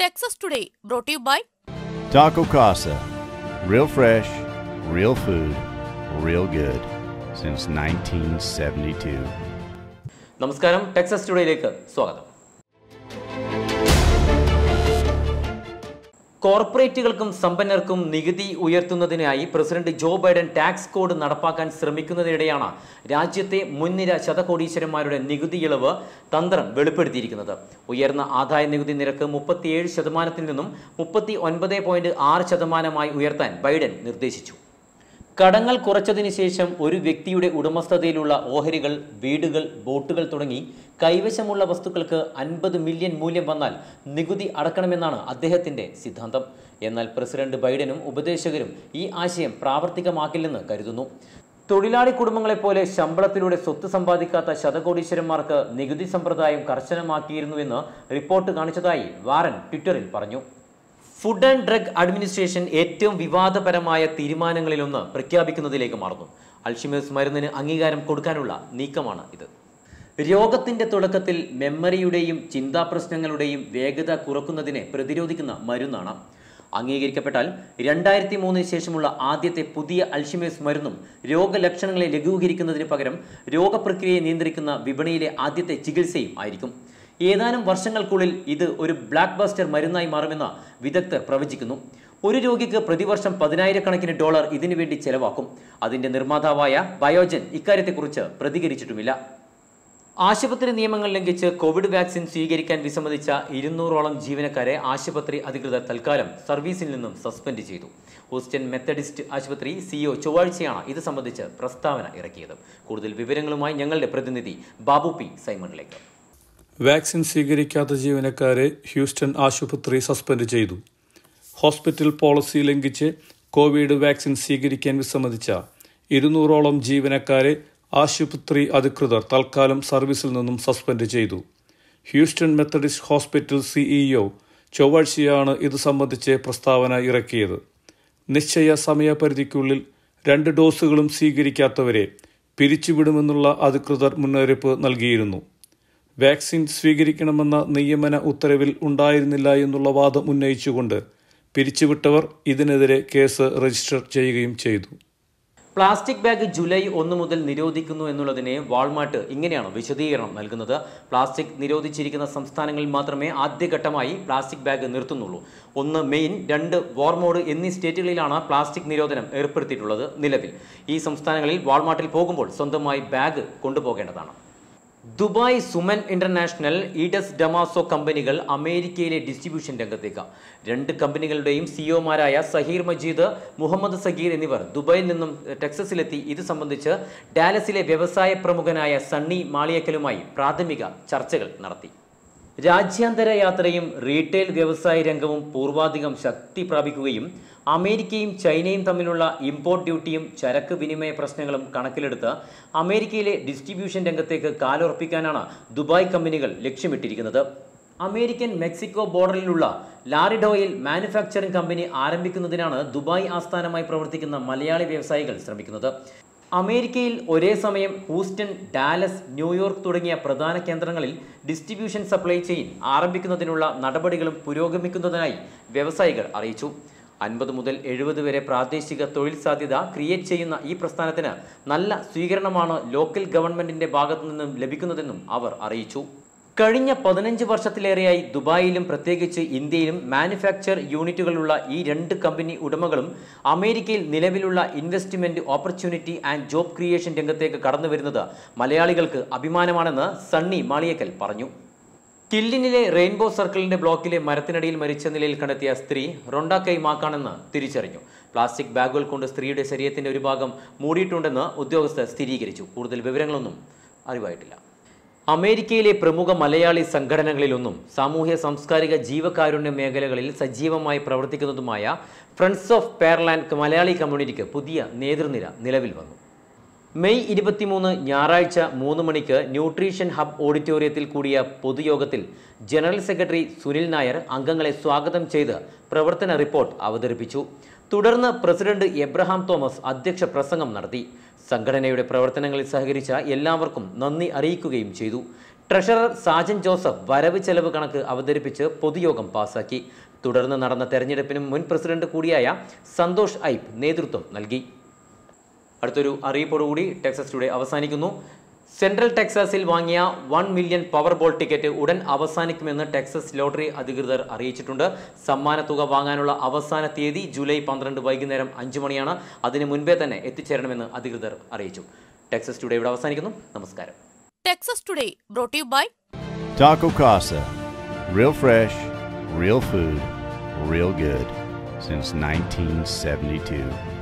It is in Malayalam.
Texas Today, brought to you by Taco Casa. Real fresh, real food, real good. Since 1972. നമസ്കാരം ടെക്സസ് സ്റ്റുഡിയോയിലേക്ക് സ്വാഗതം കോർപ്പറേറ്റുകൾക്കും സമ്പന്നർക്കും നികുതി ഉയർത്തുന്നതിനായി president Joe Biden tax code നടപ്പാക്കാൻ ശ്രമിക്കുന്നതിനിടെയാണ് രാജ്യത്തെ മുൻനിര ശതകോടീശ്വരന്മാരുടെ നികുതി ഇളവ് തന്ത്രം വെളിപ്പെടുത്തിയിരിക്കുന്നത് ഉയർന്ന ആദായ നികുതി നിരക്ക് മുപ്പത്തിയേഴ് ശതമാനത്തിൽ നിന്നും മുപ്പത്തി ഒൻപത് പോയിന്റ് ആറ് ശതമാനമായി ഉയർത്താൻ ബൈഡൻ നിർദ്ദേശിച്ചു കടങ്ങൾ കുറച്ചതിന് ശേഷം ഒരു വ്യക്തിയുടെ ഉടമസ്ഥതയിലുള്ള ഓഹരികൾ വീടുകൾ ബോട്ടുകൾ തുടങ്ങി കൈവശമുള്ള വസ്തുക്കൾക്ക് അൻപത് മില്യൺ മൂല്യം വന്നാൽ നികുതി അടക്കണമെന്നാണ് അദ്ദേഹത്തിന്റെ സിദ്ധാന്തം എന്നാൽ പ്രസിഡന്റ് ബൈഡനും ഉപദേശകരും ഈ ആശയം പ്രാവർത്തികമാക്കില്ലെന്ന് കരുതുന്നു തൊഴിലാളി കുടുംബങ്ങളെപ്പോലെ ശമ്പളത്തിലൂടെ സ്വത്ത് സമ്പാദിക്കാത്ത ശതകോടീശ്വരന്മാർക്ക് നികുതി സമ്പ്രദായം കർശനമാക്കിയിരുന്നുവെന്ന് റിപ്പോർട്ട് കാണിച്ചതായി വാരൻ ട്വിറ്ററിൽ പറഞ്ഞു ഫുഡ് ആൻഡ് ഡ്രഗ് അഡ്മിനിസ്ട്രേഷൻ ഏറ്റവും വിവാദപരമായ തീരുമാനങ്ങളിലൊന്ന് പ്രഖ്യാപിക്കുന്നതിലേക്ക് മാറുന്നു അൾഷിമേഴ്സ് മരുന്നിന് അംഗീകാരം കൊടുക്കാനുള്ള നീക്കമാണ് ഇത് രോഗത്തിന്റെ തുടക്കത്തിൽ മെമ്മറിയുടെയും ചിന്താ പ്രശ്നങ്ങളുടെയും വേഗത കുറക്കുന്നതിനെ പ്രതിരോധിക്കുന്ന മരുന്നാണ് അംഗീകരിക്കപ്പെട്ടാൽ രണ്ടായിരത്തി മൂന്നിന് ശേഷമുള്ള ആദ്യത്തെ പുതിയ അൾഷിമേഴ്സ് മരുന്നും രോഗലക്ഷണങ്ങളെ ലഘൂകരിക്കുന്നതിന് പകരം രോഗപ്രക്രിയയെ നിയന്ത്രിക്കുന്ന വിപണിയിലെ ആദ്യത്തെ ചികിത്സയും ആയിരിക്കും ഏതാനും വർഷങ്ങൾക്കുള്ളിൽ ഇത് ഒരു ബ്ലാക്ക് ബസ്റ്റർ മരുന്നായി മാറുമെന്ന് വിദഗ്ധർ പ്രവചിക്കുന്നു ഒരു രോഗിക്ക് പ്രതിവർഷം പതിനായിരക്കണക്കിന് ഡോളർ ഇതിനുവേണ്ടി ചെലവാക്കും അതിന്റെ നിർമ്മാതാവായ ബയോജൻ ഇക്കാര്യത്തെക്കുറിച്ച് പ്രതികരിച്ചിട്ടുമില്ല ആശുപത്രി നിയമങ്ങൾ ലംഘിച്ച് കോവിഡ് വാക്സിൻ സ്വീകരിക്കാൻ വിസമ്മതിച്ച ഇരുന്നൂറോളം ജീവനക്കാരെ ആശുപത്രി അധികൃതർ തൽക്കാലം സർവീസിൽ നിന്നും സസ്പെൻഡ് ചെയ്തു ഹൂസ്റ്റൺ മെത്തഡിസ്റ്റ് ആശുപത്രി സിഇഒ ചൊവ്വാഴ്ചയാണ് ഇത് സംബന്ധിച്ച് പ്രസ്താവന ഇറക്കിയത് കൂടുതൽ വിവരങ്ങളുമായി ഞങ്ങളുടെ പ്രതിനിധി ബാബു പി സൈമണിലേക്ക് വാക്സിൻ സ്വീകരിക്കാത്ത ജീവനക്കാരെ ഹ്യൂസ്റ്റൺ ആശുപത്രി സസ്പെൻഡ് ചെയ്തു ഹോസ്പിറ്റൽ പോളിസി ലംഘിച്ച് കോവിഡ് വാക്സിൻ സ്വീകരിക്കാൻ വിസമ്മതിച്ച ഇരുന്നൂറോളം ജീവനക്കാരെ ആശുപത്രി അധികൃതർ തൽക്കാലം സർവീസിൽ നിന്നും സസ്പെൻഡ് ചെയ്തു ഹ്യൂസ്റ്റൺ മെത്തഡിസ്റ്റ് ഹോസ്പിറ്റൽ സിഇഒ ചൊവ്വാഴ്ചയാണ് ഇത് സംബന്ധിച്ച് പ്രസ്താവന ഇറക്കിയത് നിശ്ചയ സമയപരിധിക്കുള്ളിൽ രണ്ട് ഡോസുകളും സ്വീകരിക്കാത്തവരെ പിരിച്ചുവിടുമെന്നുള്ള അധികൃതർ മുന്നറിയിപ്പ് നൽകിയിരുന്നു വാക്സിൻ സ്വീകരിക്കണമെന്ന നിയമന ഉത്തരവിൽ ഉണ്ടായിരുന്നില്ല എന്നുള്ള വാദം ഉന്നയിച്ചുകൊണ്ട് പിരിച്ചുവിട്ടവർ ഇതിനെതിരെ കേസ് രജിസ്റ്റർ ചെയ്യുകയും ചെയ്തു പ്ലാസ്റ്റിക് ബാഗ് ജൂലൈ ഒന്ന് മുതൽ നിരോധിക്കുന്നു എന്നുള്ളതിനെ വാൾമാർട്ട് ഇങ്ങനെയാണ് വിശദീകരണം നൽകുന്നത് പ്ലാസ്റ്റിക് നിരോധിച്ചിരിക്കുന്ന സംസ്ഥാനങ്ങളിൽ മാത്രമേ ആദ്യഘട്ടമായി പ്ലാസ്റ്റിക് ബാഗ് നിർത്തുന്നുള്ളൂ ഒന്ന് മെയിൻ രണ്ട് വാർമോഡ് എന്നീ സ്റ്റേറ്റുകളിലാണ് പ്ലാസ്റ്റിക് നിരോധനം ഏർപ്പെടുത്തിയിട്ടുള്ളത് നിലവിൽ ഈ സംസ്ഥാനങ്ങളിൽ വാൾമാർട്ടിൽ പോകുമ്പോൾ സ്വന്തമായി ബാഗ് കൊണ്ടുപോകേണ്ടതാണ് ദുബായ് സുമൻ ഇന്റർനാഷണൽ ഈഡസ് ഡമാസോ കമ്പനികൾ അമേരിക്കയിലെ ഡിസ്ട്രിബ്യൂഷൻ രംഗത്തേക്ക് രണ്ട് കമ്പനികളുടെയും സിഇഒമാരായ സഹീർ മജീദ് മുഹമ്മദ് സഗീർ എന്നിവർ ദുബായിൽ നിന്നും ടെക്സസിലെത്തി ഇത് സംബന്ധിച്ച് ഡാലസിലെ വ്യവസായ പ്രമുഖനായ സണ്ണി മാളിയക്കലുമായി പ്രാഥമിക ചർച്ചകൾ നടത്തി രാജ്യാന്തര യാത്രയും റീറ്റെയിൽ വ്യവസായ രംഗവും പൂർവാധികം ശക്തി പ്രാപിക്കുകയും അമേരിക്കയും ചൈനയും തമ്മിലുള്ള ഇമ്പോർട്ട് ഡ്യൂട്ടിയും ചരക്ക് വിനിമയ പ്രശ്നങ്ങളും കണക്കിലെടുത്ത് അമേരിക്കയിലെ ഡിസ്ട്രിബ്യൂഷൻ രംഗത്തേക്ക് കാലുറപ്പിക്കാനാണ് ദുബായ് കമ്പനികൾ ലക്ഷ്യമിട്ടിരിക്കുന്നത് അമേരിക്കൻ മെക്സിക്കോ ബോർഡറിലുള്ള ലാറിഡോയിൽ മാനുഫാക്ചറിംഗ് കമ്പനി ആരംഭിക്കുന്നതിനാണ് ദുബായ് ആസ്ഥാനമായി പ്രവർത്തിക്കുന്ന മലയാളി വ്യവസായികൾ ശ്രമിക്കുന്നത് അമേരിക്കയിൽ ഒരേ സമയം ഹൂസ്റ്റൺ ഡാലസ് ന്യൂയോർക്ക് തുടങ്ങിയ പ്രധാന കേന്ദ്രങ്ങളിൽ ഡിസ്ട്രിബ്യൂഷൻ സപ്ലൈ ചെയിൻ ആരംഭിക്കുന്നതിനുള്ള നടപടികളും പുരോഗമിക്കുന്നതിനായി വ്യവസായികൾ അറിയിച്ചു അൻപത് മുതൽ എഴുപത് വരെ പ്രാദേശിക തൊഴിൽ സാധ്യത ക്രിയേറ്റ് ചെയ്യുന്ന ഈ പ്രസ്ഥാനത്തിന് നല്ല സ്വീകരണമാണ് ലോക്കൽ ഗവൺമെന്റിന്റെ ഭാഗത്തു നിന്നും ലഭിക്കുന്നതെന്നും അവർ അറിയിച്ചു കഴിഞ്ഞ പതിനഞ്ച് വർഷത്തിലേറെയായി ദുബായിലും പ്രത്യേകിച്ച് ഇന്ത്യയിലും മാനുഫാക്ചർ യൂണിറ്റുകളുള്ള ഈ രണ്ട് കമ്പനി ഉടമകളും അമേരിക്കയിൽ നിലവിലുള്ള investment opportunity and job creation രംഗത്തേക്ക് കടന്നു വരുന്നത് മലയാളികൾക്ക് അഭിമാനമാണെന്ന് സണ്ണി മാളിയക്കൽ പറഞ്ഞു കില്ലിനിലെ റെയിൻബോ സർക്കിളിന്റെ ബ്ലോക്കിലെ മരത്തിനടിയിൽ മരിച്ച നിലയിൽ കണ്ടെത്തിയ സ്ത്രീ റൊണ്ടാക്കൈ മാക്കാണെന്ന് തിരിച്ചറിഞ്ഞു പ്ലാസ്റ്റിക് ബാഗുകൾ കൊണ്ട് സ്ത്രീയുടെ ശരീരത്തിന്റെ ഒരു ഭാഗം മൂടിയിട്ടുണ്ടെന്ന് ഉദ്യോഗസ്ഥർ സ്ഥിരീകരിച്ചു കൂടുതൽ വിവരങ്ങളൊന്നും അറിവായിട്ടില്ല അമേരിക്കയിലെ പ്രമുഖ മലയാളി സംഘടനകളിലൊന്നും സാമൂഹ്യ സാംസ്കാരിക ജീവകാരുണ്യ മേഖലകളിൽ സജീവമായി പ്രവർത്തിക്കുന്നതുമായ ഫ്രണ്ട്സ് ഓഫ് പെയർലാൻഡ് മലയാളി കമ്മ്യൂണിറ്റിക്ക് പുതിയ നേതൃനിര നിലവിൽ വന്നു മെയ് ഇരുപത്തിമൂന്ന് ഞായറാഴ്ച മൂന്ന് മണിക്ക് ന്യൂട്രീഷൻ ഹബ് ഓഡിറ്റോറിയത്തിൽ കൂടിയ പൊതുയോഗത്തിൽ ജനറൽ സെക്രട്ടറി സുനിൽ നായർ അംഗങ്ങളെ സ്വാഗതം ചെയ്ത് പ്രവർത്തന റിപ്പോർട്ട് അവതരിപ്പിച്ചു തുടർന്ന് പ്രസിഡന്റ് എബ്രഹാം തോമസ് അധ്യക്ഷ പ്രസംഗം നടത്തി സംഘടനയുടെ പ്രവർത്തനങ്ങളിൽ സഹകരിച്ച എല്ലാവർക്കും നന്ദി അറിയിക്കുകയും ചെയ്തു ട്രഷറർ സാജൻ ജോസഫ് വരവ് ചെലവ് കണക്ക് അവതരിപ്പിച്ച് പൊതുയോഗം പാസാക്കി തുടർന്ന് നടന്ന തെരഞ്ഞെടുപ്പിനും മുൻ പ്രസിഡന്റ് കൂടിയായ സന്തോഷ് ഐബ് നേതൃത്വം നൽകി അടുത്തൊരു അറിയിപ്പോടുകൂടി ടെക്സസ് ടുഡേ അവസാനിക്കുന്നു സെൻട്രൽ ടെക്സാസിൽ വാങ്ങിയ one million Powerball ticket ഉടൻ അവസാനിക്കുമെന്ന് ടെക്സസ് ലോട്ടറി അധികൃതർ അറിയിച്ചിട്ടുണ്ട് സമ്മാനത്തുക വാങ്ങാനുള്ള അവസാന തീയതി ജൂലൈ പന്ത്രണ്ട് വൈകുന്നേരം അഞ്ചു മണിയാണ് അതിന് മുൻപേ തന്നെ എത്തിച്ചേരണമെന്ന് അധികൃതർ അറിയിച്ചു ടെക്സസ് ടുഡേ ഇവിടെ അവസാനിക്കുന്നു നമസ്കാരം Texas today brought you by Taco Casa. Real fresh, real food, real good. Since 1972.